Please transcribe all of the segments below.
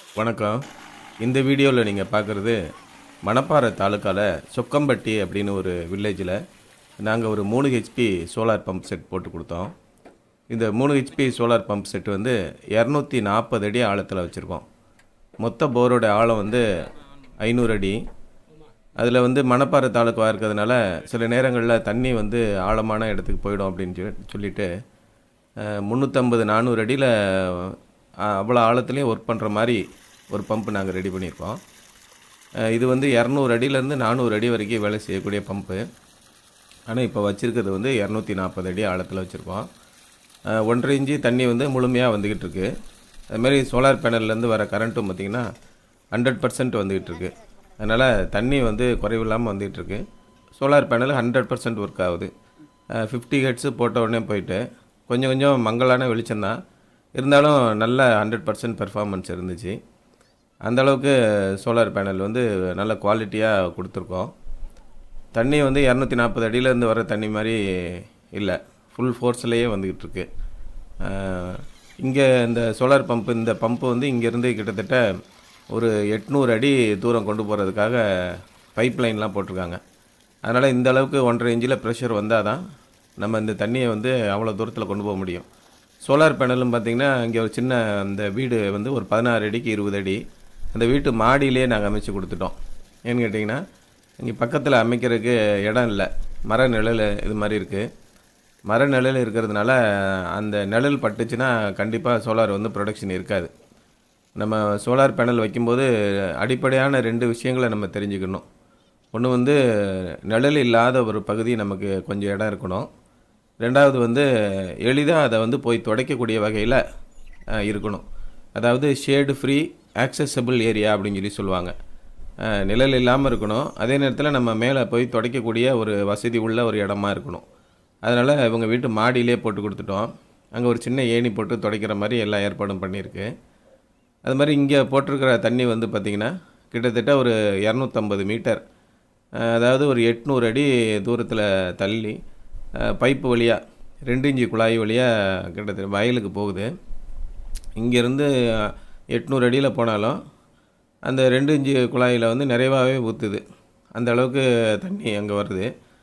வணக்கம் இந்த வீடியோவில் நீங்கள் பார்க்குறது மணப்பாறை தாலுக்காவில் சொக்கம்பட்டி அப்படின்னு ஒரு வில்லேஜில் நாங்கள் ஒரு மூணு ஹெச்பி சோலார் பம்ப் செட் போட்டு கொடுத்தோம் இந்த மூணு ஹெச்பி சோலார் பம்ப் செட் வந்து இரநூத்தி நாற்பது அடி ஆழத்தில் வச்சுருக்கோம் மொத்த போரோட ஆழம் வந்து ஐநூறு அடி அதில் வந்து மணப்பாறை தாலுக்காவாக இருக்கிறதுனால சில நேரங்களில் தண்ணி வந்து ஆழமான இடத்துக்கு போயிடும் அப்படின்னு சொல்லி- சொல்லிட்டு முந்நூற்றம்பது நானூறு அடியில் அவ்வளோ ஆழத்துலேயும் ஒர்க் பண்ணுற மாதிரி ஒரு பம்ப் நாங்கள் ரெடி பண்ணியிருக்கோம் அஹ் இது வந்து இரநூறு அடியிலேருந்து நானூறு அடி வரைக்கும் வேலை செய்யக்கூடிய பம்ப்பு ஆனால் இப்போ வச்சுருக்கிறது வந்து இரநூத்தி நாற்பது அடி ஆழத்தில் வச்சுருக்கோம் அஹ் ஒன்றரை இன்ச்சு தண்ணி வந்து முழுமையாக வந்துக்கிட்டு இருக்கு அதுமாரி சோலார் பேனல்லேருந்து வர கரண்ட்டும் பார்த்திங்கன்னா ஹண்ட்ரட் பர்சன்ட் வந்துக்கிட்டு இருக்கு அதனால் தண்ணி வந்து குறைவில்லாமல் வந்துக்கிட்டு இருக்கு solar panel hundred percent work ஆகுது ஃபிஃப்டி ஹெட்ஸு போட்ட உடனே போயிட்டு கொஞ்சம் கொஞ்சம் மங்கலான வெளிச்சம்தான் இருந்தாலும் நல்ல ஹண்ட்ரட் பர்சன்ட் பெர்ஃபார்மன்ஸ் இருந்துச்சு அந்த அளவுக்கு சோலார் பேனல் வந்து நல்ல குவாலிட்டியாக கொடுத்துருக்கோம் தண்ணி வந்து இரநூத்தி நாற்பது அடியிலேருந்து வர தண்ணி மாதிரி இல்லை ஃபுல் ஃபோர்ஸ்லேயே வந்துக்கிட்டு இருக்கு இங்கே இந்த சோலார் பம்ப் இந்த பம்ப்பு வந்து இங்கேருந்து கிட்டத்தட்ட ஒரு எட்நூறு அடி தூரம் கொண்டு போகிறதுக்காக பைப் லைன்லாம் போட்டிருக்காங்க அதனால் இந்த அளவுக்கு ஒன்றரை இன்ச்சில் ப்ரெஷர் வந்தால் தான் நம்ம இந்த தண்ணியை வந்து அவ்வளோ தூரத்தில் கொண்டு போக முடியும் சோலார் பேனலும் பார்த்திங்கன்னா இங்கே ஒரு சின்ன அந்த வீடு வந்து ஒரு பதினாறு அடிக்கு இருபது அடி அந்த வீட்டு மாடியிலே நாங்கள் அமைச்சு கொடுத்துட்டோம் ஏன்னு கேட்டிங்கன்னா இங்கே பக்கத்தில் அமைக்கிறதுக்கு இடம் இல்லை மர நிழல் இது மாதிரி இருக்குது மர நிழல் இருக்கிறதுனால அந்த நிழல் பட்டுச்சுன்னா கண்டிப்பாக சோலார் வந்து ப்ரொடக்ஷன் இருக்காது நம்ம சோலார் பேனல் வைக்கும்போது அடிப்படையான ரெண்டு விஷயங்களை நம்ம தெரிஞ்சுக்கணும் ஒன்று வந்து நிழல் இல்லாத ஒரு பகுதி நமக்கு கொஞ்சம் இடம் இருக்கணும் ரெண்டாவது வந்து எளிதாக அதை வந்து போய் துடைக்கக்கூடிய வகையில் இருக்கணும் அதாவது ஷேடு ஃப்ரீ ஆக்சசபிள் ஏரியா அப்படின்னு சொல்லி சொல்லுவாங்க அஹ், நிழல் இல்லாமல் இருக்கணும் அதே நேரத்தில் நம்ம மேலே போய் துடைக்கக்கூடிய ஒரு வசதி உள்ள ஒரு இடமா இருக்கணும் அதனால் இவங்க வீட்டு மாடியிலே போட்டு கொடுத்துட்டோம் அங்கே ஒரு சின்ன ஏணி போட்டு துடைக்கிற மாதிரி எல்லா ஏற்பாடும் பண்ணியிருக்கு அது மாதிரி இங்கே போட்டிருக்கிற தண்ணி வந்து பார்த்திங்கன்னா கிட்டத்தட்ட ஒரு இரநூத்தம்பது மீட்டர் அஹ், அதாவது ஒரு எட்நூறு அடி தூரத்தில் தள்ளி அஹ், பைப்பு வழியாக ரெண்டு இன்ச்சு குழாய் வழியாக கிட்டத்தட்ட வயலுக்கு போகுது இங்கேருந்து எட்நூறு அடியில் போனாலும் அந்த ரெண்டு இன்ச்சு குழாயில் வந்து நிறைவாகவே ஊற்றுது அந்த அளவுக்கு தண்ணி அங்கே வருது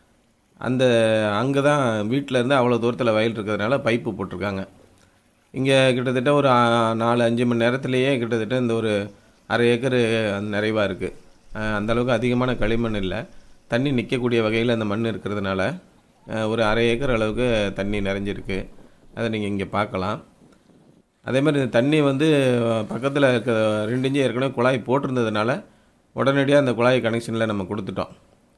அந்த அங்கே தான் வீட்டில் இருந்து அவ்வளோ தூரத்தில் வயல் இருக்கிறதுனால பைப்பு போட்டிருக்காங்க இங்கே கிட்டத்தட்ட ஒரு ஆ, நாலு அஞ்சு மணி நேரத்துலேயே கிட்டத்தட்ட இந்த ஒரு அரை ஏக்கர் நிறைவாக இருக்குது அந்த அளவுக்கு அதிகமான களிமண் இல்லை தண்ணி நிற்கக்கூடிய வகையில் அந்த மண் இருக்கிறதுனால அஹ், ஒரு அரை ஏக்கர் அளவுக்கு தண்ணி நிறைஞ்சிருக்கு அதை நீங்கள் இங்கே பார்க்கலாம் அதே மாதிரி இந்த தண்ணி வந்து பக்கத்தில் இருக்க ரெண்டு இன்ச்சு ஏற்கனவே குழாய் போட்டிருந்ததுனால உடனடியாக அந்த குழாய் கனெக்ஷனில் நம்ம கொடுத்துட்டோம்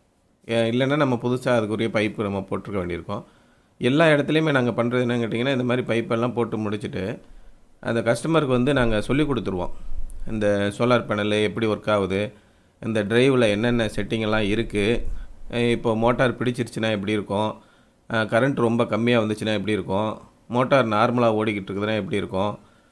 ஏ- இல்லைன்னா நம்ம புதுசாக அதுக்குரிய பைப்பு நம்ம போட்டிருக்க வேண்டியிருக்கோம் எல்லா இடத்துலையுமே நாங்கள் பண்ணுறது என்னன்னு கேட்டிங்கன்னா இந்த மாதிரி பைப்பெல்லாம் போட்டு முடிச்சுட்டு அந்த கஸ்டமருக்கு வந்து நாங்கள் சொல்லி கொடுத்துருவோம் இந்த சோலார் பேனல் எப்படி ஒர்க் ஆகுது இந்த டிரைவில் என்னென்ன செட்டிங் எல்லாம் இருக்குது இப்போ மோட்டார் பிடிச்சிருச்சுன்னா எப்படி இருக்கும் கரண்ட் ரொம்ப கம்மியாக வந்துச்சுன்னா எப்படி இருக்கும் மோட்டார் நார்மலாக ஓடிக்கிட்டு இருக்குதுன்னா எப்படி இருக்கும்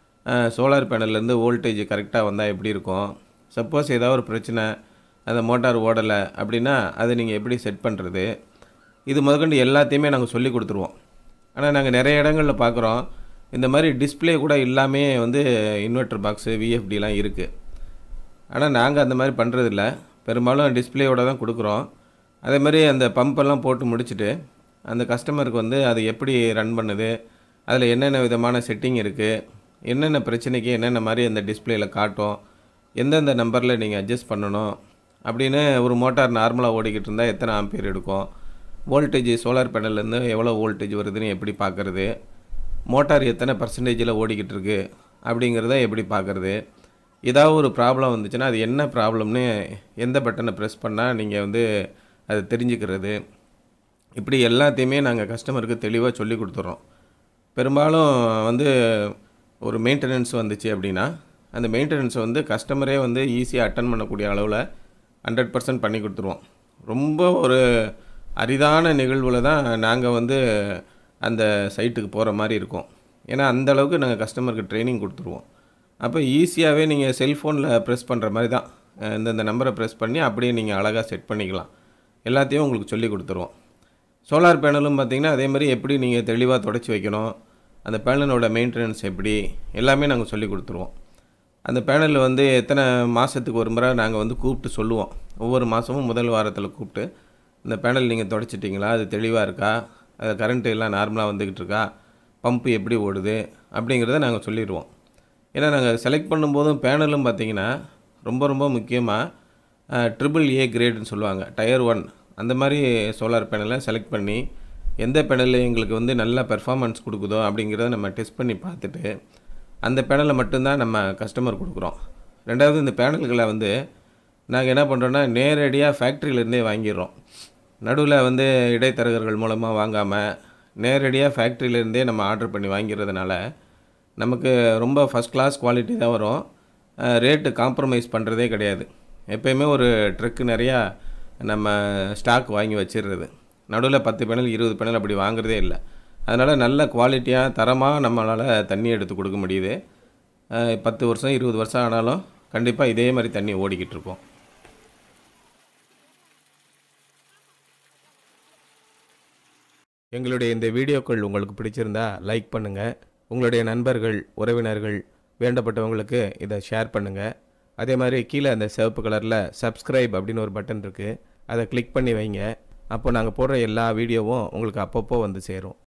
சோலார் பேனல்லேருந்து வோல்டேஜ் கரெக்டாக வந்தால் எப்படி இருக்கும் சப்போஸ் ஏதாவது ஒரு பிரச்சனை அந்த மோட்டார் ஓடலை அப்படின்னா அதை நீங்கள் எப்படி செட் பண்ணுறது இது முதற்கொண்டு எல்லாத்தையுமே நாங்கள் சொல்லி கொடுத்துருவோம் ஆனால் நாங்கள் நிறைய இடங்களில் பார்க்குறோம் இந்த மாதிரி டிஸ்ப்ளே கூட இல்லாமே வந்து இன்வெர்ட்டர் பாக்ஸு விஎஃப்டிலாம் இருக்குது ஆனால் நாங்கள் அந்த மாதிரி பண்ணுறதில்ல பெரும்பாலும் டிஸ்ப்ளேயோட தான் கொடுக்குறோம் அதே மாதிரி அந்த பம்பெல்லாம் போட்டு முடிச்சுட்டு அந்த கஸ்டமருக்கு வந்து அது எப்படி ரன் பண்ணுது அதில் என்னென்ன விதமான செட்டிங் இருக்குது என்னென்ன பிரச்சனைக்கு என்னென்ன மாதிரி அந்த டிஸ்ப்ளேயில் காட்டும் எந்தெந்த நம்பரில் நீங்கள் அட்ஜஸ்ட் பண்ணணும் அப்படின்னு ஒரு மோட்டார் நார்மலாக ஓடிக்கிட்டு இருந்தால் எத்தனை ஆம்பியர் எடுக்கும் வோல்டேஜ் சோலார் பேனல்லேருந்து எவ்வளோ வோல்டேஜ் வருதுன்னு எப்படி பார்க்குறது மோட்டார் எத்தனை பர்சன்டேஜில் ஓடிக்கிட்டு இருக்கு அப்படிங்கிறத எப்படி பார்க்குறது ஏதாவது ஒரு ப்ராப்ளம் வந்துச்சுன்னா அது என்ன ப்ராப்ளம்னு எந்த பட்டனை ப்ரெஸ் பண்ணால் நீங்கள் வந்து அதை தெரிஞ்சுக்கிறது இப்படி எல்லாத்தையுமே நாங்கள் கஸ்டமருக்கு தெளிவாக சொல்லி கொடுத்துட்றோம் பெரும்பாலும் வந்து ஒரு மெயின்டெனன்ஸ் வந்துச்சு அப்படின்னா அந்த மெயின்டெனன்ஸை வந்து கஸ்டமரே வந்து ஈஸியாக அட்டன் பண்ணக்கூடிய அளவில் ஹண்ட்ரட் பர்சன்ட் பண்ணி கொடுத்துருவோம் ரொம்ப ஒரு அரிதான நிகழ்வில் தான் நாங்கள் வந்து அந்த சைட்டுக்கு போகிற மாதிரி இருக்கும் ஏன்னா அந்த அளவுக்கு நாங்கள் கஸ்டமருக்கு ட்ரைனிங் கொடுத்துருவோம் அப்போ ஈஸியாகவே நீங்கள் செல்ஃபோனில் ப்ரெஸ் பண்ணுற மாதிரி தான் அஹ் இந்தந்த நம்பரை ப்ரெஸ் பண்ணி அப்படியே நீங்கள் அழகாக செட் பண்ணிக்கலாம் எல்லாத்தையும் உங்களுக்கு சொல்லி கொடுத்துருவோம் சோலார் பேனலும் பார்த்தீங்கன்னா அதே மாதிரி எப்படி நீங்கள் தெளிவாக தொடச்சி வைக்கணும் அந்த பேனலோட மெயின்டெனன்ஸ் எப்படி எல்லாமே நாங்கள் சொல்லி கொடுத்துருவோம் அந்த பேனலில் வந்து எத்தனை மாதத்துக்கு ஒரு முறை நாங்கள் வந்து கூப்பிட்டு சொல்லுவோம் ஒவ்வொரு மாதமும் முதல் வாரத்தில் கூப்பிட்டு இந்த பேனல் நீங்கள் தொடச்சிட்டிங்களா அது தெளிவாக இருக்கா அது கரண்ட்டு எல்லாம் நார்மலாக வந்துக்கிட்டு இருக்கா பம்பு எப்படி ஓடுது அப்படிங்கிறத நாங்கள் சொல்லிடுவோம் ஏன்னா நாங்கள் செலக்ட் பண்ணும்போதும் பேனலும் பார்த்தீங்கன்னா ரொம்ப ரொம்ப முக்கியமாக ட்ரிபிள் ஏ கிரேடுன்னு சொல்லுவாங்க டயர் ஒன் அந்த மாதிரி சோலார் பேனலை செலக்ட் பண்ணி எந்த பேனல் எங்களுக்கு வந்து நல்ல பெர்ஃபார்மன்ஸ் கொடுக்குதோ அப்படிங்கிறத நம்ம டெஸ்ட் பண்ணி பார்த்துட்டு அந்த பேனலை மட்டும்தான் நம்ம கஸ்டமர் கொடுக்குறோம் ரெண்டாவது இந்த பேனல்களை வந்து நாங்கள் என்ன பண்ணுறோன்னா நேரடியாக ஃபேக்ட்ரியிலேருந்தே வாங்கிடுறோம் நடுவில் வந்து இடைத்தரகர்கள் மூலமாக வாங்காமல் நேரடியாக ஃபேக்ட்ரியிலேருந்தே நம்ம ஆர்டர் பண்ணி வாங்கிறதுனால நமக்கு ரொம்ப ஃபஸ்ட் கிளாஸ் குவாலிட்டி தான் வரும் ரேட்டு காம்ப்ரமைஸ் பண்ணுறதே கிடையாது எப்பயுமே ஒரு ட்ரக்கு நிறையா நம்ம ஸ்டாக் வாங்கி வச்சிடுறது நடுவில் பத்து பேனல் இருபது பேனல் அப்படி வாங்குறதே இல்லை அதனால் நல்ல குவாலிட்டியாக தரமாக நம்மளால் தண்ணி எடுத்து கொடுக்க முடியுது அஹ் பத்து வருஷம் இருபது வருஷம் ஆனாலும் கண்டிப்பாக இதே மாதிரி தண்ணி ஓடிக்கிட்டு இருக்கோம் எங்களுடைய இந்த வீடியோக்கள் உங்களுக்கு பிடிச்சிருந்தா லைக் பண்ணுங்கள் உங்களுடைய நண்பர்கள் உறவினர்கள் வேண்டப்பட்டவங்களுக்கு இதை ஷேர் பண்ணுங்கள் அதே மாதிரி கீழே அந்த சிவப்பு கலரில் சப்ஸ்கிரைப் அப்படின்னு ஒரு பட்டன் இருக்குது அதை கிளிக் பண்ணி வைங்க அப்போ நாங்கள் போடுற எல்லா வீடியோவும் உங்களுக்கு அப்பப்போ வந்து சேரும்